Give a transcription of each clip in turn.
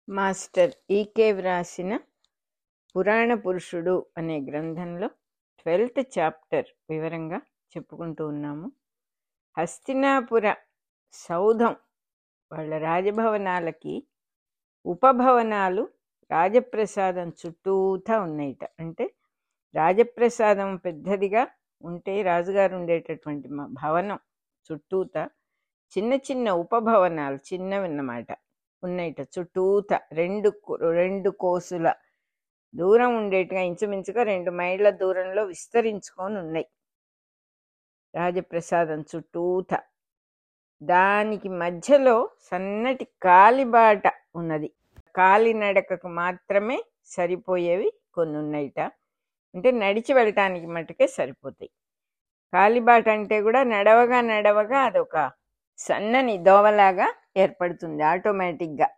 master ఈకే వ్రాసిన పురాణ పురుషుడు అనే గ్రంథంలో ట్వెల్త్ చాప్టర్ వివరంగా చెప్పుకుంటూ ఉన్నాము హస్తినాపుర సౌధం వాళ్ళ రాజభవనాలకి ఉపభవనాలు రాజప్రసాదం చుట్టూతా ఉన్నాయిట అంటే రాజప్రసాదం పెద్దదిగా ఉంటే రాజుగారు ఉండేటటువంటి మ- భవనం చుట్టూతా చిన్న చిన్న ఉపభవనాలు చిన్నవి అన్నమాట ఉన్నాయిట చుట్టూత రెండు కో- రెండు కోసుల దూరం ఉండేట్టుగా ఇంచుమించుగా రెండు మైళ్ళ దూరంలో విస్తరించుకొని ఉన్నాయి రాజప్రసాదం చుట్టూత దానికి మధ్యలో సన్నటి కాలిబాట ఉన్నది కాలినడకకు మాత్రమే సరిపోయేవి కొన్ని ఉన్నాయిట అంటే నడిచి వెళ్ళటానికి మటుకే సరిపోతాయి కాలిబాట అంటే కూడా నడవగా నడవగా అదొక సన్నని దోవలాగా ఏర్పడుతుంది ఆటోమేటిక్గా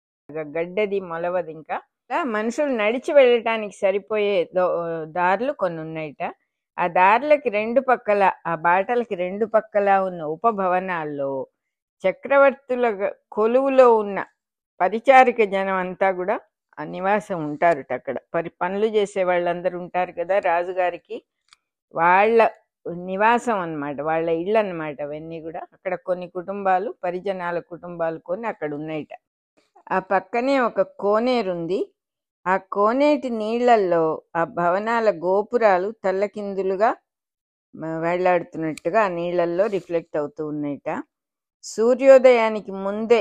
గడ్డది మొలవది ఇంకా ఇలా మనుషులు నడిచి వెళ్ళటానికి సరిపోయే దో- దారులు కొన్ని ఉన్నాయిట ఆ దారులకి రెండు పక్కల ఆ బాటలకి రెండు పక్కల ఉన్న ఉపభవనాల్లో చక్రవర్తుల గ- కొలువులో ఉన్న పరిచారిక జనం అంతా కూడా ఆ నివాసం ఉంటారుట అక్కడ పరి పనులు చేసే వాళ్ళందరూ ఉంటారు కదా రాజుగారికి వాళ్ళ నివాసం అన్నమాట వాళ్ళ ఇళ్ళు అన్నమాట అవన్నీ కూడా అక్కడ కొన్ని కుటుంబాలు పరిజనాల కుటుంబాలు కొన్ని అక్కడ ఉన్నాయిట ఆ పక్కనే ఒక కోనేరు ఉంది ఆ కోనేటి నీళ్ళల్లో ఆ భవనాల గోపురాలు తల్లకిందులుగా మ- వేళ్లాడుతున్నట్టుగా ఆ నీళ్ళల్లో రిఫ్లెక్ట్ అవుతూ ఉన్నాయిట సూర్యోదయానికి ముందే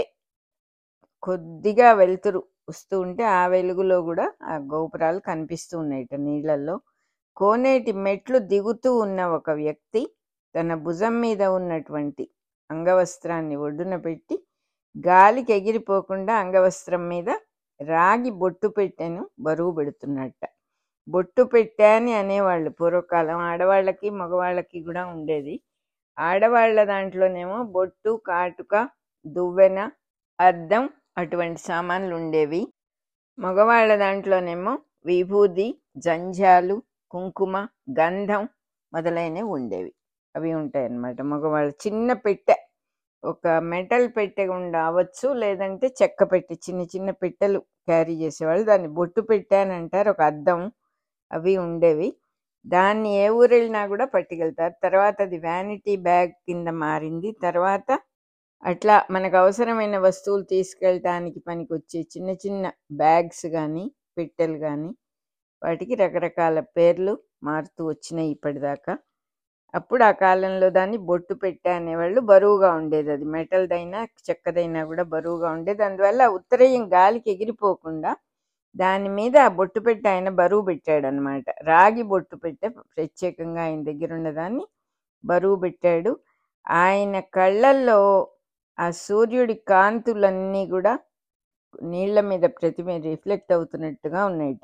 కొద్దిగా వెలుతురు వస్తూ ఉంటే ఆ వెలుగులో కూడా ఆ గోపురాలు కనిపిస్తూ ఉన్నాయిట నీళ్ళల్లో కోనేటి మెట్లు దిగుతూ ఉన్న ఒక వ్యక్తి తన భుజం మీద ఉన్నటువంటి అంగవస్త్రాన్ని ఒడ్డున పెట్టి గాలికి ఎగిరిపోకుండా అంగవస్త్రం మీద రాగి బొట్టు పెట్టెను బరువు పెడుతున్నట్ట బొట్టు పెట్టె అని అనేవాళ్ళు పూర్వకాలం ఆడవాళ్ళకి మగవాళ్ళకి కూడా ఉండేది ఆడవాళ్ళ దాంట్లోనేమో బొట్టు కాటుక దువ్వెన అద్దం అటువంటి సామాన్లు ఉండేవి మగవాళ్ళ దాంట్లోనేమో విభూది జంజాలు కుంకుమ గంధం మొదలైనవి ఉండేవి అవి ఉంటాయి అన్నమాట మగవాళ్ళు చిన్న పెట్టె ఒక మెటల్ పెట్టె గుండా అవ్వచ్చు లేదంటే చెక్క పెట్టె చిన్న చిన్న పెట్టెలు క్యారీ చేసేవాళ్ళు దాన్ని బొట్టు పెట్టె అని అంటారు ఒక అద్దం అవి ఉండేవి దాన్ని ఏ ఊరు వెళ్ళినా కూడా పట్టుకెళ్తారు తర్వాత అది వ్యానిటీ బ్యాగ్ కింద మారింది తర్వాత అట్లా మనకు అవసరమైన వస్తువులు తీసుకెళ్ళటానికి పనికొచ్చే చిన్న చిన్న బ్యాగ్స్ కానీ పెట్టెలు కానీ వాటికి రకరకాల పేర్లు మారుతూ వచ్చినాయి ఇప్పటిదాకా అప్పుడు ఆ కాలంలో దాన్ని బొట్టు పెట్టె అనేవాళ్ళు బరువుగా ఉండేది అది మెటల్దైనా చెక్కదైనా కూడా బరువుగా ఉండేది అందువల్ల ఆ ఉత్తరయం గాలికి ఎగిరిపోకుండా దాని మీద ఆ బొట్టు పెట్టె ఆయన బరువు పెట్టాడు అనమాట రాగి బొట్టు పెట్టె ప్రత్యేకంగా ఆయన దగ్గర ఉన్నదాన్ని బరువు పెట్టాడు ఆయన కళ్ళల్లో ఆ సూర్యుడి కాంతులన్నీ కూడా నీళ్ల మీద ప్రతిమ రిఫ్లెక్ట్ అవుతున్నట్టుగా ఉన్నాయిట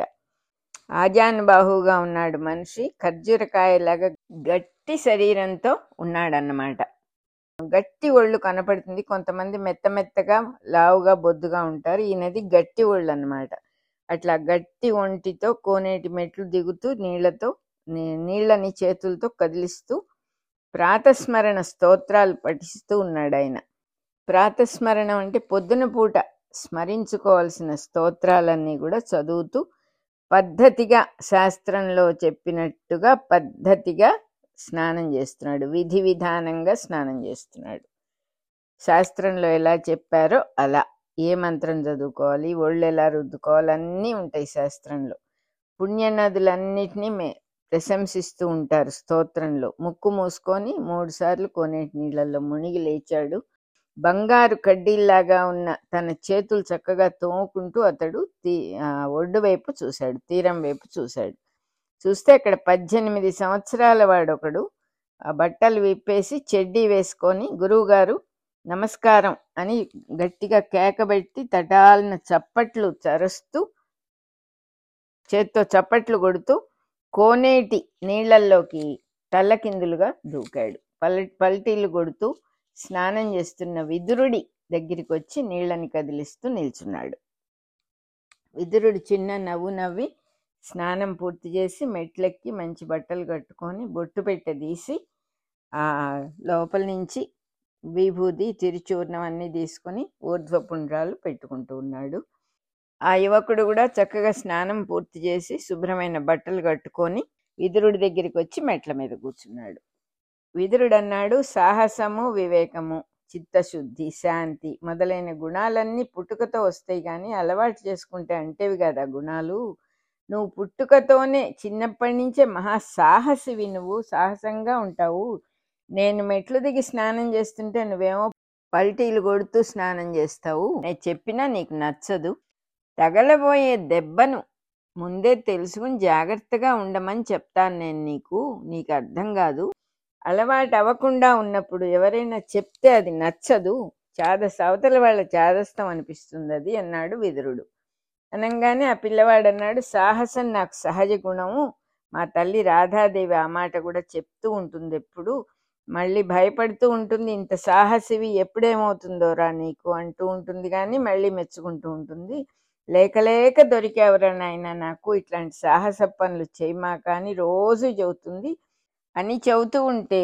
ఆజానుబాహుగా ఉన్నాడు మనిషి ఖర్జూరకాయలాగా గట్టి శరీరంతో ఉన్నాడన్నమాట గట్టి ఒళ్ళు కనపడుతుంది కొంతమంది మెత్త మెత్తగా లావుగా బొద్దుగా ఉంటారు ఈయనది గట్టి ఒళ్ళు అన్నమాట అట్లా గట్టి ఒంటితో కోనేటి మెట్లు దిగుతూ నీళ్లతో నీ- నీళ్ళని చేతులతో కదిలిస్తూ ప్రాతస్మరణ స్తోత్రాలు పఠిస్తూ ఉన్నాడు ఆయన ప్రాతస్మరణం అంటే పొద్దున పూట స్మరించుకోవాల్సిన స్తోత్రాలన్నీ కూడా చదువుతూ పద్ధతిగా శాస్త్రంలో చెప్పినట్టుగా పద్ధతిగా స్నానం చేస్తున్నాడు విధి విధానంగా స్నానం చేస్తున్నాడు శాస్త్రంలో ఎలా చెప్పారో అలా ఏ మంత్రం చదువుకోవాలి ఒళ్ళు ఎలా రుద్దుకోవాలి అన్నీ ఉంటాయి శాస్త్రంలో పుణ్యనదులన్నిటినీ మే ప్రశంసిస్తూ ఉంటారు స్తోత్రంలో ముక్కు మూసుకొని మూడు సార్లు కోనేటి నీళ్ళల్లో మునిగి లేచాడు బంగారు కడ్డీల్లాగా ఉన్న తన చేతులు చక్కగా తోముకుంటూ అతడు తీ ఆ, ఒడ్డు వైపు చూశాడు తీరం వైపు చూశాడు చూస్తే అక్కడ పద్దెనిమిది సంవత్సరాల వాడొకడు ఆ బట్టలు విప్పేసి చెడ్డీ వేసుకొని గురువుగారు నమస్కారం అని గట్టిగా కేకబెట్టి తటాలిన చప్పట్లు చరుస్తూ చేత్తో చప్పట్లు కొడుతూ కోనేటి నీళ్ళల్లోకి తల్లకిందులుగా దూకాడు పల్ పల్టీలు కొడుతూ స్నానం చేస్తున్న విదురుడి దగ్గరికి వచ్చి నీళ్ళని కదిలిస్తూ నిల్చున్నాడు విదురుడు చిన్న నవ్వు నవ్వి స్నానం పూర్తి చేసి మెట్లెక్కి మంచి బట్టలు కట్టుకొని బొట్టు పెట్టె తీసి ఆ లోపల నుంచి విభూది తిరుచూర్ణం అన్నీ తీసుకొని ఊర్ధ్వపుండ్రాలు పెట్టుకుంటూ ఉన్నాడు ఆ యువకుడు కూడా చక్కగా స్నానం పూర్తి చేసి శుభ్రమైన బట్టలు కట్టుకొని విదురుడి దగ్గరికి వచ్చి మెట్ల మీద కూర్చున్నాడు విదురుడు అన్నాడు సాహసము వివేకము చిత్తశుద్ధి శాంతి మొదలైన గుణాలన్నీ పుట్టుకతో వస్తాయి కానీ అలవాటు చేసుకుంటే అంటేవి కదా గుణాలు నువ్వు పుట్టుకతోనే చిన్నప్పటి నుంచే మహా సాహసివి నువ్వు సాహసంగా ఉంటావు నేను మెట్లు దిగి స్నానం చేస్తుంటే నువ్వేమో పల్టీలు కొడుతూ స్నానం చేస్తావు నేను చెప్పినా నీకు నచ్చదు తగలబోయే దెబ్బను ముందే తెలుసుకుని జాగ్రత్తగా ఉండమని చెప్తాను నేను నీకు నీకు అర్థం కాదు అలవాటు అవ్వకుండా ఉన్నప్పుడు ఎవరైనా చెప్తే అది నచ్చదు చాద సవతల వాళ్ళ చాదస్తం అనిపిస్తుంది అది అన్నాడు విదురుడు అనగానే ఆ పిల్లవాడు అన్నాడు సాహసం నాకు సహజ గుణము మా తల్లి రాధాదేవి ఆ మాట కూడా చెప్తూ ఉంటుంది ఎప్పుడు మళ్ళీ భయపడుతూ ఉంటుంది ఇంత సాహసివి ఎప్పుడేమవుతుందో రా నీకు అంటూ ఉంటుంది కానీ మళ్ళీ మెచ్చుకుంటూ ఉంటుంది లేక లేక దొరికేవరా నాయన నాకు ఇట్లాంటి సాహస పనులు చేయమా కానీ రోజు చెబుతుంది అని చెబుతూ ఉంటే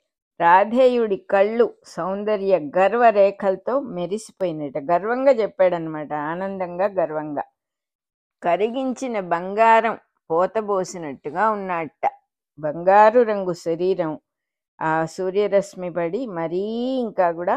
రాధేయుడి కళ్ళు సౌందర్య గర్వ రేఖలతో మెరిసిపోయినట గర్వంగా చెప్పాడనమాట ఆనందంగా గర్వంగా కరిగించిన బంగారం పోతబోసినట్టుగా ఉన్నట్ట బంగారు రంగు శరీరం ఆ సూర్యరశ్మి పడి మరీ ఇంకా కూడా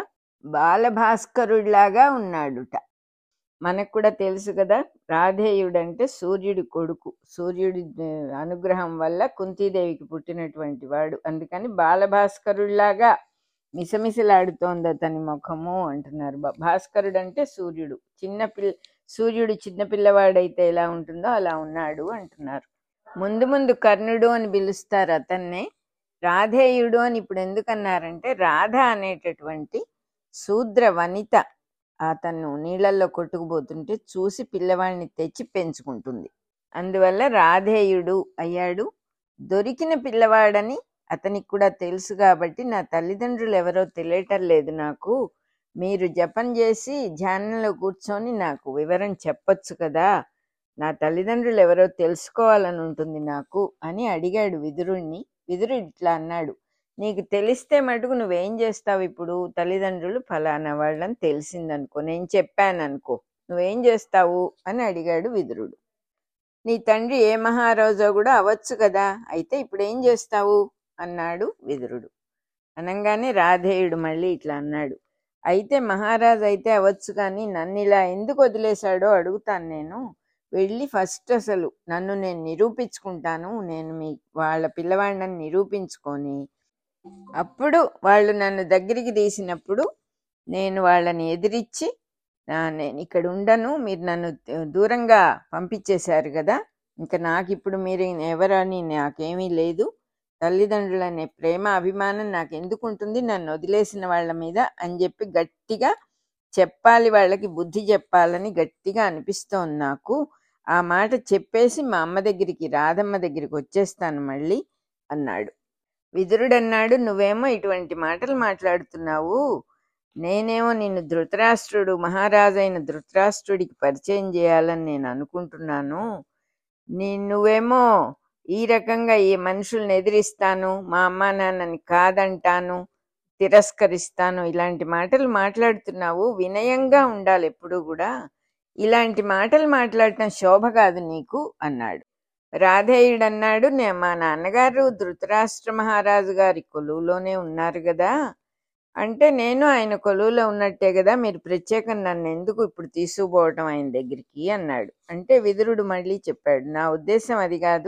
బాలభాస్కరుడిలాగా ఉన్నాడుట మనకు కూడా తెలుసు కదా రాధేయుడు అంటే సూర్యుడి కొడుకు సూర్యుడి ఆ, అనుగ్రహం వల్ల కుంతీదేవికి పుట్టినటువంటి వాడు అందుకని బాలభాస్కరుడిలాగా మిసమిసలాడుతోంది అతని ముఖము అంటున్నారు భా- భాస్కరుడు అంటే సూర్యుడు చిన్న పిల్ల సూర్యుడు చిన్న పిల్లవాడైతే ఎలా ఉంటుందో అలా ఉన్నాడు అంటున్నారు ముందు ముందు కర్ణుడు అని పిలుస్తారు అతన్నే రాధేయుడు అని ఇప్పుడు ఎందుకన్నారంటే రాధ అనేటటువంటి శూద్ర వనిత అతను నీళ్ళల్లో కొట్టుకుపోతుంటే చూసి పిల్లవాడిని తెచ్చి పెంచుకుంటుంది అందువల్ల రాధేయుడు అయ్యాడు దొరికిన పిల్లవాడని అతనికి కూడా తెలుసు కాబట్టి నా తల్లిదండ్రులు ఎవరో తెలియటం లేదు నాకు మీరు జపం చేసి ధ్యానంలో కూర్చొని నాకు వివరం చెప్పొచ్చు కదా నా తల్లిదండ్రులు ఎవరో తెలుసుకోవాలని ఉంటుంది నాకు అని అడిగాడు విదురుణ్ణి విదురుడు ఇట్లా అన్నాడు నీకు తెలిస్తే మటుకు నువ్వేం చేస్తావు ఇప్పుడు తల్లిదండ్రులు ఫలానా వాళ్ళని తెలిసిందనుకో నేను చెప్పాను అనుకో నువ్వేం చేస్తావు అని అడిగాడు విదురుడు నీ తండ్రి ఏ మహారాజో కూడా అవ్వచ్చు కదా అయితే ఇప్పుడు ఏం చేస్తావు అన్నాడు విదురుడు అనగానే రాధేయుడు మళ్ళీ ఇట్లా అన్నాడు అయితే మహారాజు అయితే అవ్వచ్చు కానీ నన్ను ఇలా ఎందుకు వదిలేశాడో అడుగుతాను నేను వెళ్ళి ఫస్ట్ అసలు నన్ను నేను నిరూపించుకుంటాను నేను మీ వాళ్ళ పిల్లవాడిని నిరూపించుకొని అప్పుడు వాళ్ళు నన్ను దగ్గరికి తీసినప్పుడు నేను వాళ్ళని ఎదిరించి "నా- నేను ఇక్కడ ఉండను మీరు నన్ను దూరంగా పంపించేశారు కదా ఇంకా నాకు ఇప్పుడు మీరు ఎవరని నాకేమీ లేదు తల్లిదండ్రులనే ప్రేమ అభిమానం నాకు ఎందుకు ఉంటుంది నన్ను వదిలేసిన వాళ్ళ మీద అని చెప్పి గట్టిగా చెప్పాలి వాళ్ళకి బుద్ధి చెప్పాలని గట్టిగా అనిపిస్తోంది నాకు ఆ మాట చెప్పేసి మా అమ్మ దగ్గరికి రాధమ్మ దగ్గరికి వచ్చేస్తాను మళ్ళీ అన్నాడు విదురుడు అన్నాడు నువ్వేమో ఇటువంటి మాటలు మాట్లాడుతున్నావు నేనేమో నిన్ను ధృతరాష్ట్రుడు మహారాజైన ధృతరాష్ట్రుడికి పరిచయం చేయాలని నేను అనుకుంటున్నాను నీ నువ్వేమో ఈ రకంగా ఈ మనుషుల్ని ఎదిరిస్తాను మా అమ్మా నాన్నని కాదంటాను తిరస్కరిస్తాను ఇలాంటి మాటలు మాట్లాడుతున్నావు వినయంగా ఉండాలి ఎప్పుడు కూడా ఇలాంటి మాటలు మాట్లాడటం శోభ కాదు నీకు అన్నాడు రాధేయుడు అన్నాడు "నే- మా నాన్నగారు ధృతరాష్ట్ర మహారాజు గారి కొలువులోనే ఉన్నారు కదా అంటే నేను ఆయన కొలువులో ఉన్నట్టే కదా మీరు ప్రత్యేకం నన్ను ఎందుకు ఇప్పుడు తీసుకుపోవటం ఆయన దగ్గరికి అన్నాడు అంటే విదురుడు మళ్ళీ చెప్పాడు నా ఉద్దేశం అది కాదు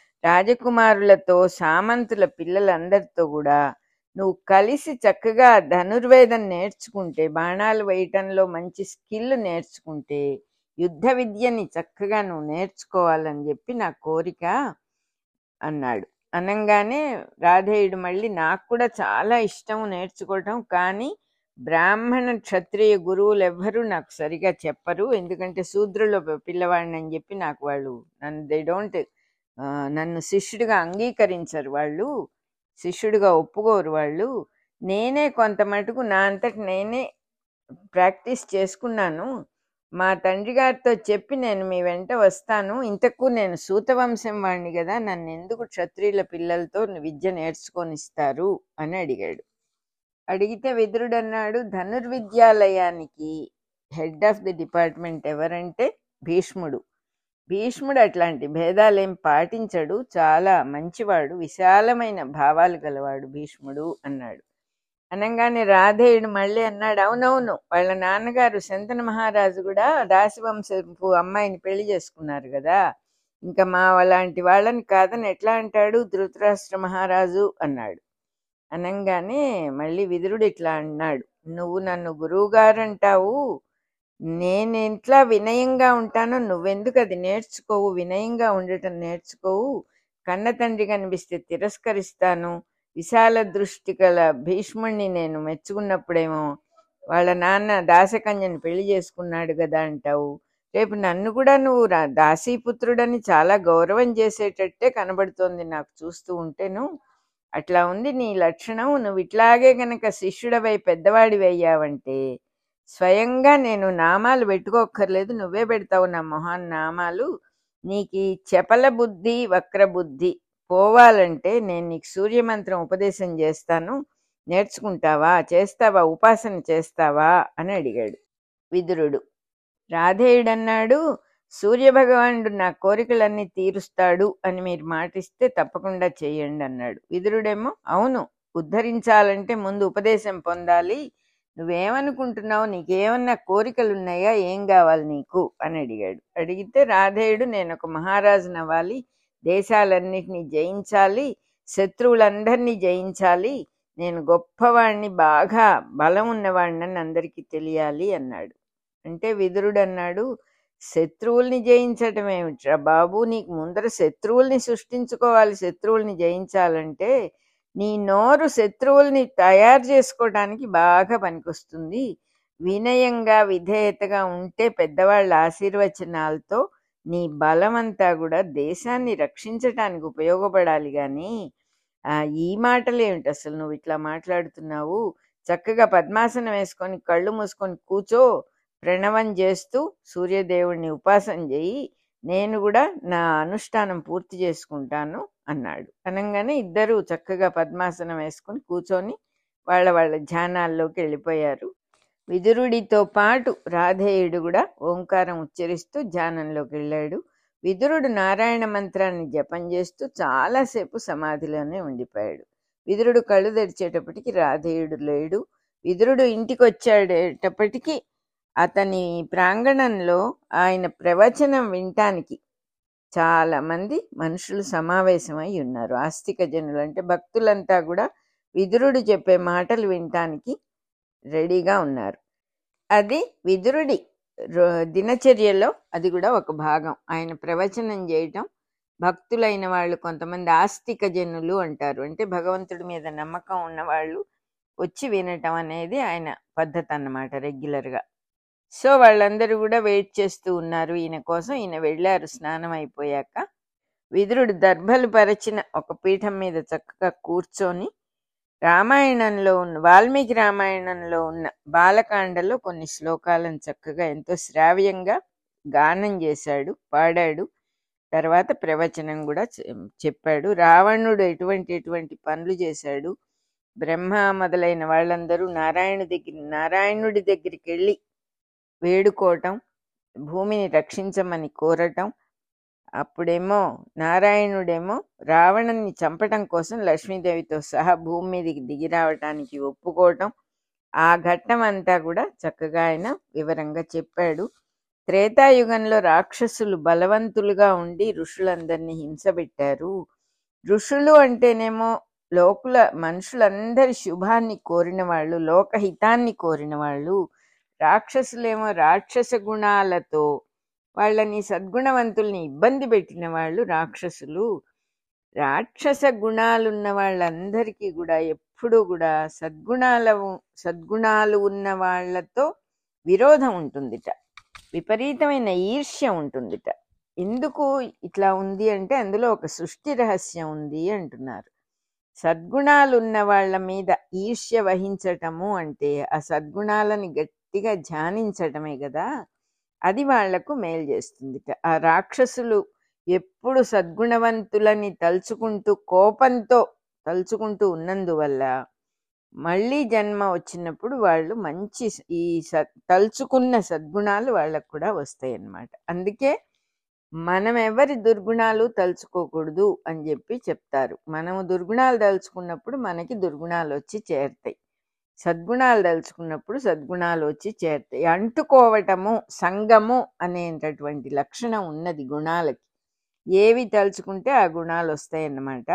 రాజకుమారులతో సామంతుల పిల్లలందరితో కూడా నువ్వు కలిసి చక్కగా ధనుర్వేదం నేర్చుకుంటే బాణాలు వేయటంలో మంచి స్కిల్ నేర్చుకుంటే యుద్ధ విద్యని చక్కగా నువ్వు నేర్చుకోవాలని చెప్పి నా కోరిక అన్నాడు అనంగానే రాధేయుడు మళ్ళీ నాకు కూడా చాలా ఇష్టం నేర్చుకోవటం కానీ బ్రాహ్మణ క్షత్రియ గురువులు ఎవ్వరూ నాకు సరిగా చెప్పరు ఎందుకంటే శూద్రుల పిల్లవాడిని అని చెప్పి నాకు వాళ్ళు నన్ను దే డోంట్ నన్ను శిష్యుడిగా అంగీకరించరు వాళ్ళు శిష్యుడిగా ఒప్పుకోరు వాళ్ళు నేనే కొంత మటుకు నా అంతటి నేనే ప్రాక్టీస్ చేసుకున్నాను మా తండ్రి గారితో చెప్పి నేను మీ వెంట వస్తాను ఇంతకు నేను సూతవంశం వాడిని కదా నన్ను ఎందుకు క్షత్రియుల పిల్లలతో విద్య నేర్చుకొనిస్తారు అని అడిగాడు అడిగితే విదురుడు అన్నాడు ధనుర్విద్యాలయానికి హెడ్ ఆఫ్ ది డిపార్ట్మెంట్ ఎవరంటే భీష్ముడు భీష్ముడు అట్లాంటి భేదాలేం పాటించడు చాలా మంచివాడు విశాలమైన భావాలు గలవాడు భీష్ముడు అన్నాడు అనగానే రాధేయుడు మళ్ళీ అన్నాడు అవునవును వాళ్ళ నాన్నగారు శంతన మహారాజు కూడా రాశివంశపు అమ్మాయిని పెళ్లి చేసుకున్నారు కదా ఇంకా మా అలాంటి వాళ్ళని కాదని ఎట్లా అంటాడు ధృతరాష్ట్ర మహారాజు అన్నాడు అనంగానే మళ్ళీ విదురుడు ఇట్లా అన్నాడు నువ్వు నన్ను గురువుగారు అంటావు నేను ఎట్లా వినయంగా ఉంటానో నువ్వెందుకు అది నేర్చుకోవు వినయంగా ఉండటం నేర్చుకోవు కన్న తండ్రి కనిపిస్తే తిరస్కరిస్తాను విశాల దృష్టి గల భీష్ముణ్ణి నేను మెచ్చుకున్నప్పుడేమో వాళ్ళ నాన్న దాసకన్యని పెళ్లి చేసుకున్నాడు కదా అంటావు రేపు నన్ను కూడా నువ్వు రా- దాసీపుత్రుడని చాలా గౌరవం చేసేటట్టే కనబడుతోంది నాకు చూస్తూ ఉంటేను అట్లా ఉంది నీ లక్షణం నువ్వు ఇట్లాగే గనక శిష్యుడవై పెద్దవాడివి అయ్యావంటే స్వయంగా నేను నామాలు పెట్టుకోక్కర్లేదు నువ్వే పెడతావు నా మొహాన్ నామాలు నీకు ఈ చపల బుద్ధి వక్ర బుద్ధి పోవాలంటే నేను నీకు సూర్యమంత్రం ఉపదేశం చేస్తాను నేర్చుకుంటావా చేస్తావా ఉపాసన చేస్తావా అని అడిగాడు విదురుడు రాధేయుడన్నాడు సూర్యభగవానుడు నా కోరికలన్నీ తీరుస్తాడు అని మీరు మాటిస్తే తప్పకుండా చేయండి అన్నాడు విదురుడేమో అవును ఉద్ధరించాలంటే ముందు ఉపదేశం పొందాలి నువ్వేమనుకుంటున్నావు నీకేమన్నా కోరికలు ఉన్నాయా ఏం కావాలి నీకు అని అడిగాడు అడిగితే రాధేయుడు నేను ఒక మహారాజుని అవ్వాలి దేశాలన్నిటినీ జయించాలి శత్రువులందరినీ జయించాలి నేను గొప్పవాణ్ణి బాగా బలం ఉన్నవాడిని అందరికీ తెలియాలి అన్నాడు అంటే విదురుడు అన్నాడు శత్రువుల్ని జయించటం ఏమిట్రా బాబు నీకు ముందర శత్రువుల్ని సృష్టించుకోవాలి శత్రువుల్ని జయించాలంటే నీ నోరు శత్రువుల్ని తయారు చేసుకోవడానికి బాగా పనికొస్తుంది వినయంగా విధేయతగా ఉంటే పెద్దవాళ్ళ ఆశీర్వచనాలతో నీ బలమంతా కూడా దేశాన్ని రక్షించటానికి ఉపయోగపడాలి కానీ ఆ, ఈ మాటలు ఏమిటి అసలు నువ్వు ఇట్లా మాట్లాడుతున్నావు చక్కగా పద్మాసనం వేసుకొని కళ్ళు మూసుకొని కూర్చో ప్రణవం చేస్తూ సూర్యదేవుడిని ఉపాసన చేయి నేను కూడా నా అనుష్ఠానం పూర్తి చేసుకుంటాను అన్నాడు అనగానే ఇద్దరు చక్కగా పద్మాసనం వేసుకొని కూర్చొని వాళ్ళ వాళ్ళ ధ్యానాల్లోకి వెళ్ళిపోయారు విదురుడితో పాటు రాధేయుడు కూడా ఓంకారం ఉచ్చరిస్తూ ధ్యానంలోకి వెళ్ళాడు విదురుడు నారాయణ మంత్రాన్ని జపం చేస్తూ చాలాసేపు సమాధిలోనే ఉండిపోయాడు విదురుడు కళ్ళు తెరిచేటప్పటికి రాధేయుడు లేడు విదురుడు ఇంటికి వచ్చేటప్పటికి అతని ప్రాంగణంలో ఆయన ప్రవచనం వినటానికి చాలా మంది మనుషులు సమావేశమై ఉన్నారు ఆస్తిక జనులు అంటే భక్తులంతా కూడా విదురుడు చెప్పే మాటలు వినటానికి రెడీగా ఉన్నారు అది విదురుడి రో- దినచర్యలో అది కూడా ఒక భాగం ఆయన ప్రవచనం చేయటం భక్తులైన వాళ్ళు కొంతమంది ఆస్తిక జనులు అంటారు అంటే భగవంతుడి మీద నమ్మకం ఉన్న వాళ్ళు వచ్చి వినటం అనేది ఆయన పద్ధతి అన్నమాట రెగ్యులర్గా సో వాళ్ళందరూ కూడా వెయిట్ చేస్తూ ఉన్నారు ఈయన కోసం ఈయన వెళ్ళారు స్నానం అయిపోయాక విదురుడు దర్భలు పరచిన ఒక పీఠం మీద చక్కగా కూర్చొని రామాయణంలో ఉన్న వాల్మీకి రామాయణంలో ఉన్న బాలకాండలో కొన్ని శ్లోకాలను చక్కగా ఎంతో శ్రావ్యంగా గానం చేశాడు పాడాడు తర్వాత ప్రవచనం కూడా చె- చెప్పాడు రావణుడు ఎటువంటి ఎటువంటి పనులు చేశాడు బ్రహ్మ మొదలైన వాళ్ళందరూ నారాయణ దగ్గర నారాయణుడి దగ్గరికి వెళ్ళి వేడుకోవటం భూమిని రక్షించమని కోరటం అప్పుడేమో నారాయణుడేమో రావణుని చంపటం కోసం లక్ష్మీదేవితో సహా భూమి మీదకి దిగి రావటానికి ఒప్పుకోవటం ఆ ఘట్టం అంతా కూడా చక్కగా ఆయన వివరంగా చెప్పాడు త్రేతాయుగంలో రాక్షసులు బలవంతులుగా ఉండి ఋషులందరినీ హింసపెట్టారు ఋషులు అంటేనేమో లోకుల మనుషులందరి శుభాన్ని కోరిన వాళ్ళు లోకహితాన్ని కోరిన వాళ్ళు రాక్షసులేమో రాక్షస గుణాలతో వాళ్ళని సద్గుణవంతుల్ని ఇబ్బంది పెట్టిన వాళ్ళు రాక్షసులు రాక్షస గుణాలున్న వాళ్ళందరికీ కూడా ఎప్పుడూ కూడా సద్గుణాల సద్గుణాలు ఉన్న వాళ్ళతో విరోధం ఉంటుందిట విపరీతమైన ఈర్ష్య ఉంటుందిట ఎందుకు ఇట్లా ఉంది అంటే అందులో ఒక సృష్టి రహస్యం ఉంది అంటున్నారు సద్గుణాలు ఉన్న వాళ్ళ మీద ఈర్ష్య వహించటము అంటే ఆ సద్గుణాలని గట్టిగా ధ్యానించటమే కదా అది వాళ్లకు మేలు చేస్తుందిట ఆ రాక్షసులు ఎప్పుడు సద్గుణవంతులని తలుచుకుంటూ కోపంతో తలుచుకుంటూ ఉన్నందువల్ల మళ్ళీ జన్మ వచ్చినప్పుడు వాళ్ళు మంచి స- ఈ సత్ తలుచుకున్న సద్గుణాలు వాళ్ళకు కూడా వస్తాయి అన్నమాట అందుకే మనం ఎవరి దుర్గుణాలు తలుచుకోకూడదు అని చెప్పి చెప్తారు మనము దుర్గుణాలు తలుచుకున్నప్పుడు మనకి దుర్గుణాలు వచ్చి చేరుతాయి సద్గుణాలు తలుచుకున్నప్పుడు సద్గుణాలు వచ్చి చేరుతాయి అంటుకోవటము సంగము అనేటటువంటి లక్షణం ఉన్నది గుణాలకి ఏవి తలుచుకుంటే ఆ గుణాలు వస్తాయి అన్నమాట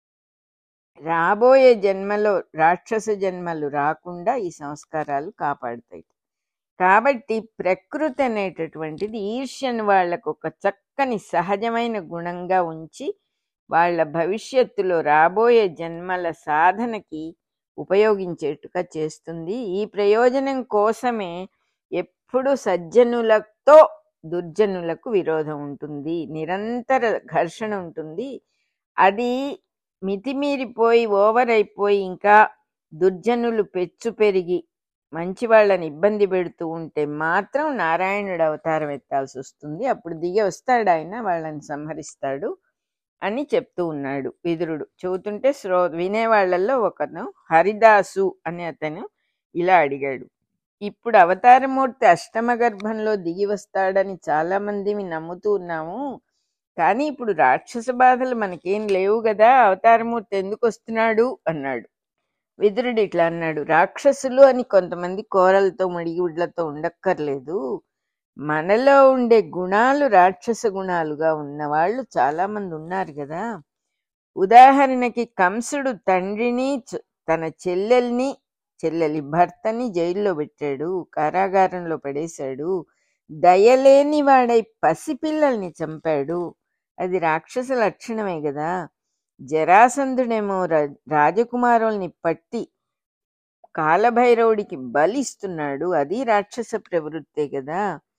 రాబోయే జన్మలో రాక్షస జన్మలు రాకుండా ఈ సంస్కారాలు కాపాడుతాయి కాబట్టి ప్రకృతి అనేటటువంటిది ఈర్ష్యను వాళ్ళకు ఒక చక్కని సహజమైన గుణంగా ఉంచి వాళ్ళ భవిష్యత్తులో రాబోయే జన్మల సాధనకి ఉపయోగించేట్టుగా చేస్తుంది ఈ ప్రయోజనం కోసమే ఎప్పుడు సజ్జనులతో దుర్జనులకు విరోధం ఉంటుంది నిరంతర ఘర్షణ ఉంటుంది అది మితిమీరిపోయి ఓవర్ అయిపోయి ఇంకా దుర్జనులు పెచ్చు పెరిగి మంచి వాళ్ళని ఇబ్బంది పెడుతూ ఉంటే మాత్రం నారాయణుడు అవతారం ఎత్తాల్సి వస్తుంది అప్పుడు దిగి వస్తాడు ఆయన వాళ్ళని సంహరిస్తాడు అని చెప్తూ ఉన్నాడు విదురుడు చెబుతుంటే శ్రో వినేవాళ్లలో ఒకను హరిదాసు అనే అతను ఇలా అడిగాడు ఇప్పుడు అవతారమూర్తి అష్టమ గర్భంలో దిగి వస్తాడని చాలా మంది నమ్ముతూ ఉన్నాము కానీ ఇప్పుడు రాక్షస బాధలు మనకేం లేవు కదా అవతారమూర్తి ఎందుకు వస్తున్నాడు అన్నాడు విదురుడు ఇట్లా అన్నాడు రాక్షసులు అని కొంతమంది కోరలతో మడిగుడ్లతో ఉండక్కర్లేదు మనలో ఉండే గుణాలు రాక్షస గుణాలుగా ఉన్నవాళ్ళు చాలా మంది ఉన్నారు కదా ఉదాహరణకి కంసుడు తండ్రిని చ- తన చెల్లెల్ని చెల్లెలి భర్తని జైల్లో పెట్టాడు కారాగారంలో పడేశాడు దయలేని వాడై పసిపిల్లల్ని చంపాడు అది రాక్షస లక్షణమే కదా జరాసంధుడేమో రా- రాజకుమారుల్ని పట్టి కాలభైరవుడికి బలిస్తున్నాడు అది రాక్షస ప్రవృత్తే కదా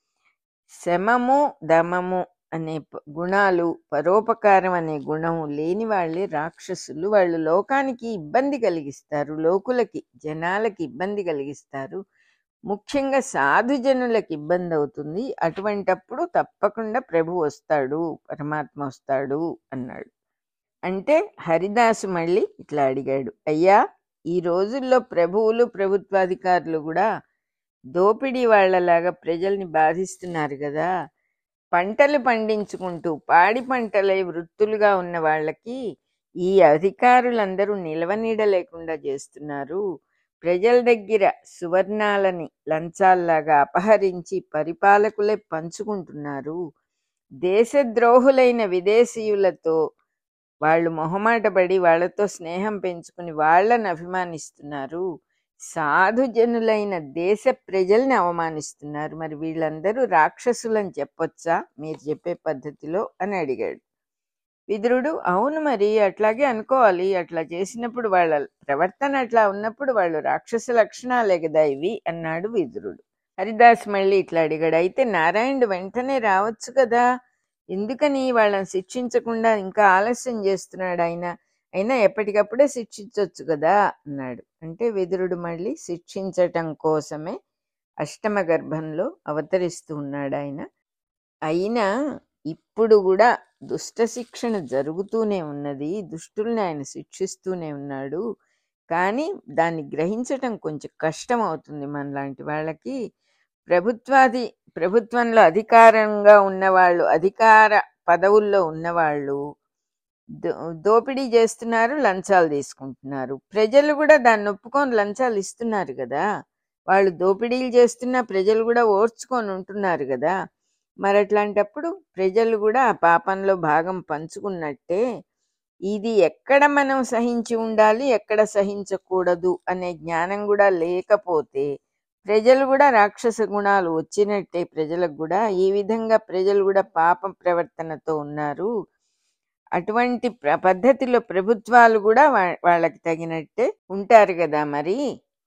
శమము దమము అనే ప- గుణాలు పరోపకారం అనే గుణము లేని వాళ్ళే రాక్షసులు వాళ్ళు లోకానికి ఇబ్బంది కలిగిస్తారు లోకులకి జనాలకి ఇబ్బంది కలిగిస్తారు ముఖ్యంగా సాధుజనులకు ఇబ్బంది అవుతుంది అటువంటప్పుడు తప్పకుండా ప్రభు వస్తాడు పరమాత్మ వస్తాడు అన్నాడు అంటే హరిదాసు మళ్ళీ ఇట్లా అడిగాడు అయ్యా ఈ రోజుల్లో ప్రభువులు ప్రభుత్వాధికారులు కూడా దోపిడీ వాళ్ళలాగా ప్రజల్ని బాధిస్తున్నారు కదా పంటలు పండించుకుంటూ పాడి పంటలై వృత్తులుగా ఉన్న వాళ్ళకి ఈ అధికారులందరూ నిలవనీడ లేకుండా చేస్తున్నారు ప్రజల దగ్గర సువర్ణాలని లంచాల్లాగా అపహరించి పరిపాలకులే పంచుకుంటున్నారు దేశద్రోహులైన విదేశీయులతో వాళ్ళు మొహమాటపడి వాళ్ళతో స్నేహం పెంచుకుని వాళ్ళని అభిమానిస్తున్నారు సాధుజనులైన దేశ ప్రజల్ని అవమానిస్తున్నారు మరి వీళ్ళందరూ రాక్షసులని చెప్పొచ్చా మీరు చెప్పే పద్ధతిలో అని అడిగాడు విదురుడు అవును మరి అట్లాగే అనుకోవాలి అట్లా చేసినప్పుడు వాళ్ళ ప్రవర్తన అట్లా ఉన్నప్పుడు వాళ్ళు రాక్షస లక్షణాలే కదా ఇవి అన్నాడు విదురుడు హరిదాస్ మళ్ళీ ఇట్లా అడిగాడు అయితే నారాయణుడు వెంటనే రావచ్చు కదా ఎందుకని వాళ్ళని శిక్షించకుండా ఇంకా ఆలస్యం చేస్తున్నాడు ఆయన అయినా ఎప్పటికప్పుడే శిక్షించవచ్చు కదా అన్నాడు అంటే విదురుడు మళ్ళీ శిక్షించటం కోసమే అష్టమ గర్భంలో అవతరిస్తూ ఉన్నాడు ఆయన అయినా ఇప్పుడు కూడా దుష్ట శిక్షణ జరుగుతూనే ఉన్నది దుష్టుల్ని ఆయన శిక్షిస్తూనే ఉన్నాడు కానీ దాన్ని గ్రహించటం కొంచెం కష్టం అవుతుంది మనలాంటి వాళ్ళకి ప్రభుత్వాది ప్రభుత్వంలో అధికారంగా ఉన్నవాళ్ళు అధికార పదవుల్లో ఉన్నవాళ్ళు దో- దోపిడీ చేస్తున్నారు లంచాలు తీసుకుంటున్నారు ప్రజలు కూడా దాన్ని ఒప్పుకొని లంచాలు ఇస్తున్నారు కదా వాళ్ళు దోపిడీలు చేస్తున్నా ప్రజలు కూడా ఓర్చుకొని ఉంటున్నారు కదా మరి అట్లాంటప్పుడు ప్రజలు కూడా ఆ పాపంలో భాగం పంచుకున్నట్టే ఇది ఎక్కడ మనం సహించి ఉండాలి ఎక్కడ సహించకూడదు అనే జ్ఞానం కూడా లేకపోతే ప్రజలు కూడా రాక్షస గుణాలు వచ్చినట్టే ప్రజలకు కూడా ఈ విధంగా ప్రజలు కూడా పాప ప్రవర్తనతో ఉన్నారు అటువంటి ప్ర- పద్ధతిలో ప్రభుత్వాలు కూడా వా- వాళ్ళకి తగినట్టే ఉంటారు కదా మరి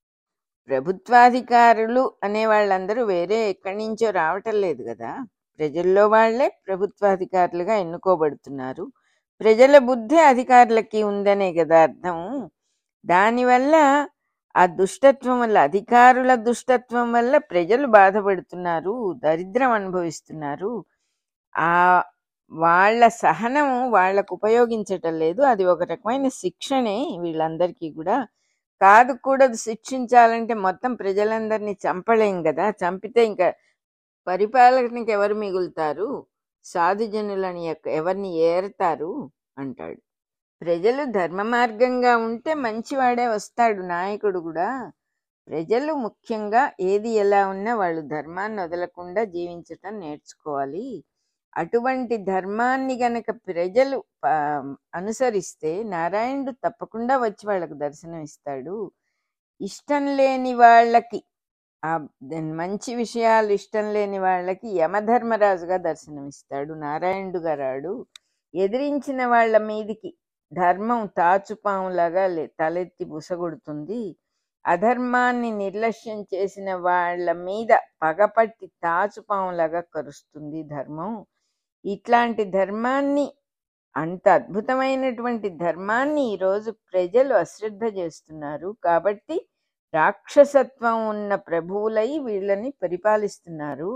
ప్రభుత్వాధికారులు అనే వాళ్ళందరూ వేరే ఎక్కడి నుంచో రావటం లేదు కదా ప్రజల్లో వాళ్ళే ప్రభుత్వాధికారులుగా ఎన్నుకోబడుతున్నారు ప్రజల బుద్ధి అధికారులకి ఉందనే కదా అర్థం దానివల్ల ఆ దుష్టత్వం వల్ల అధికారుల దుష్టత్వం వల్ల ప్రజలు బాధపడుతున్నారు దరిద్రం అనుభవిస్తున్నారు ఆ వాళ్ళ సహనం వాళ్ళకు ఉపయోగించటం లేదు అది ఒక రకమైన శిక్షణే వీళ్ళందరికీ కూడా కాదు కూడదు శిక్షించాలంటే మొత్తం ప్రజలందరినీ చంపలేం కదా చంపితే ఇంకా పరిపాలనకి ఎవరు మిగులుతారు సాధుజనులని ఎక్క- ఎవరిని ఏరతారు అంటాడు ప్రజలు ధర్మ మార్గంగా ఉంటే మంచివాడే వస్తాడు నాయకుడు కూడా ప్రజలు ముఖ్యంగా ఏది ఎలా ఉన్నా వాళ్ళు ధర్మాన్ని వదలకుండా జీవించటం నేర్చుకోవాలి అటువంటి ధర్మాన్ని గనక ప్రజలు ప- అనుసరిస్తే నారాయణుడు తప్పకుండా వచ్చి వాళ్ళకు దర్శనం ఇస్తాడు ఇష్టం లేని వాళ్ళకి ఆ దెన్ మంచి విషయాలు ఇష్టం లేని వాళ్ళకి యమధర్మరాజుగా దర్శనమిస్తాడు నారాయణుడు గారాడు ఎదిరించిన వాళ్ళ మీదికి ధర్మం తాచుపాములాగా లే- తలెత్తి బుసగొడుతుంది అధర్మాన్ని నిర్లక్ష్యం చేసిన వాళ్ళ మీద పగపట్టి తాచుపాములాగా కరుస్తుంది ధర్మం ఇట్లాంటి ధర్మాన్ని అంత అద్భుతమైనటువంటి ధర్మాన్ని ఈరోజు ప్రజలు అశ్రద్ధ చేస్తున్నారు కాబట్టి రాక్షసత్వం ఉన్న ప్రభువులై వీళ్ళని పరిపాలిస్తున్నారు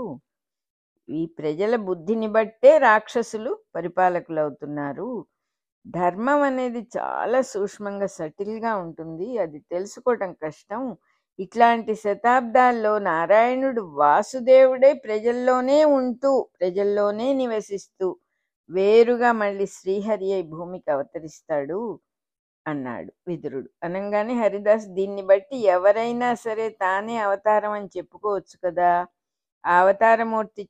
ఈ ప్రజల బుద్ధిని బట్టే రాక్షసులు పరిపాలకులు అవుతున్నారు ధర్మం అనేది చాలా సూక్ష్మంగా సటిల్గా ఉంటుంది అది తెలుసుకోవటం కష్టం ఇట్లాంటి శతాబ్దాల్లో నారాయణుడు వాసుదేవుడే ప్రజల్లోనే ఉంటూ ప్రజల్లోనే నివసిస్తూ వేరుగా మళ్ళీ శ్రీహరి అయి భూమికి అవతరిస్తాడు అన్నాడు విదురుడు అనగానే హరిదాస్ దీన్ని బట్టి ఎవరైనా సరే తానే అవతారం అని చెప్పుకోవచ్చు కదా ఆ అవతారమూర్తి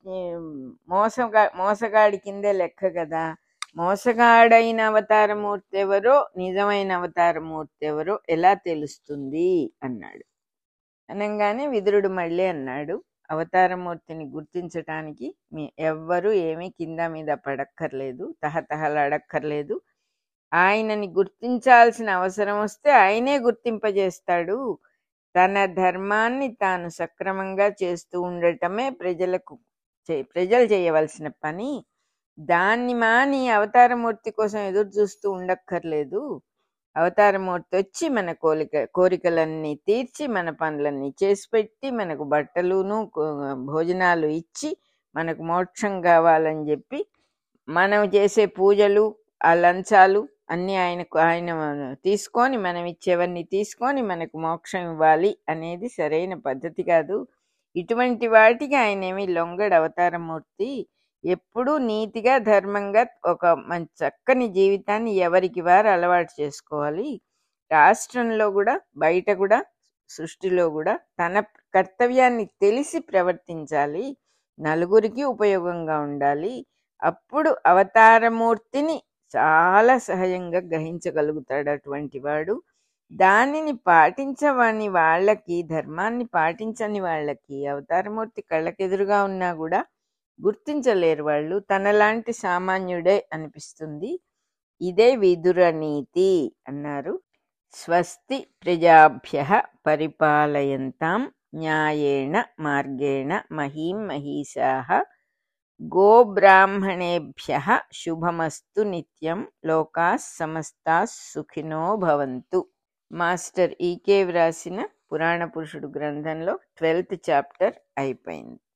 మోసగా మోసగాడి కిందే లెక్క కదా మోసగాడైన అవతారమూర్తి ఎవరో నిజమైన అవతారమూర్తి ఎవరో ఎలా తెలుస్తుంది అన్నాడు అనగానే విదురుడు మళ్ళీ అన్నాడు అవతారమూర్తిని గుర్తించటానికి మీ ఎవ్వరూ ఏమీ కింద మీద పడక్కర్లేదు తహతహలాడక్కర్లేదు ఆయనని గుర్తించాల్సిన అవసరం వస్తే ఆయనే గుర్తింపజేస్తాడు తన ధర్మాన్ని తాను సక్రమంగా చేస్తూ ఉండటమే ప్రజలకు చే- ప్రజలు చేయవలసిన పని దాన్ని మాని అవతారమూర్తి కోసం ఎదురు చూస్తూ ఉండక్కర్లేదు అవతారమూర్తి వచ్చి మన కోరిక కోరికలన్నీ తీర్చి మన పనులన్నీ చేసి పెట్టి మనకు బట్టలును కో- భోజనాలు ఇచ్చి మనకు మోక్షం కావాలని చెప్పి మనం చేసే పూజలు ఆ లంచాలు అన్నీ ఆయనకు ఆయన తీసుకొని మనం ఇచ్చేవన్నీ తీసుకొని మనకు మోక్షం ఇవ్వాలి అనేది సరైన పద్ధతి కాదు ఇటువంటి వాటికి ఆయన ఏమి లొంగడు అవతారమూర్తి ఎప్పుడూ నీతిగా ధర్మంగా ఒక మంచి చక్కని జీవితాన్ని ఎవరికి వారు అలవాటు చేసుకోవాలి రాష్ట్రంలో కూడా బయట కూడా సృష్టిలో కూడా తన కర్తవ్యాన్ని తెలిసి ప్రవర్తించాలి నలుగురికి ఉపయోగంగా ఉండాలి అప్పుడు అవతారమూర్తిని చాలా సహజంగా గ్రహించగలుగుతాడు అటువంటి వాడు దానిని పాటించవని వాళ్ళకి ధర్మాన్ని పాటించని వాళ్ళకి అవతారమూర్తి కళ్ళకెదురుగా ఉన్నా కూడా గుర్తించలేరు వాళ్ళు తనలాంటి సామాన్యుడే అనిపిస్తుంది ఇదే విదుర నీతి అన్నారు స్వస్తి ప్రజాభ్య పరిపాలయంతాం న్యాయేణ మార్గేణ మహీం మహీషాః గోబ్రాహ్మణేభ్య శుభమస్తు నిత్యం లోకాः సమస్తాः సుఖినో భవంతు మాస్టర్ ఈకే వ్రాసిన పురాణ పురుషుడు గ్రంథంలో ట్వెల్త్ చాప్టర్ అయిపోయింది